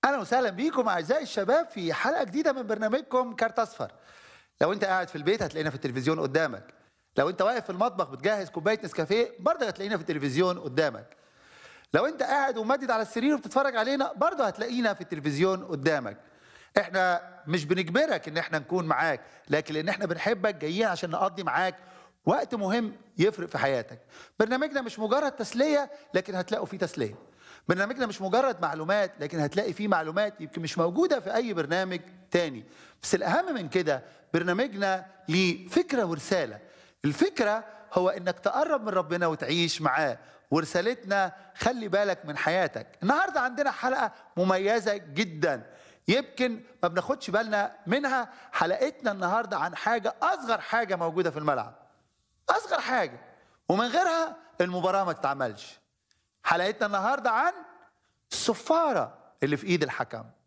اهلا وسهلا بيكم اعزائي الشباب في حلقه جديده من برنامجكم كارت اصفر لو انت قاعد في البيت هتلاقينا في التلفزيون قدامك لو انت واقف في المطبخ بتجهز كوبايه نسكافيه برضه هتلاقينا في التلفزيون قدامك لو انت قاعد ومدد على السرير وبتتفرج علينا برضه هتلاقينا في التلفزيون قدامك احنا مش بنجبرك ان احنا نكون معاك لكن لان احنا بنحبك جايين عشان نقضي معاك وقت مهم يفرق في حياتك برنامجنا مش مجرد تسليه لكن هتلاقوا فيه تسليه برنامجنا مش مجرد معلومات لكن هتلاقي فيه معلومات يمكن مش موجوده في اي برنامج تاني بس الاهم من كده برنامجنا ليه فكره ورساله الفكره هو انك تقرب من ربنا وتعيش معاه ورسالتنا خلي بالك من حياتك النهارده عندنا حلقه مميزه جدا يمكن ما بناخدش بالنا منها حلقتنا النهارده عن حاجه اصغر حاجه موجوده في الملعب اصغر حاجه ومن غيرها المباراه ما تتعملش حلقتنا النهارده عن الصفاره اللي في ايد الحكم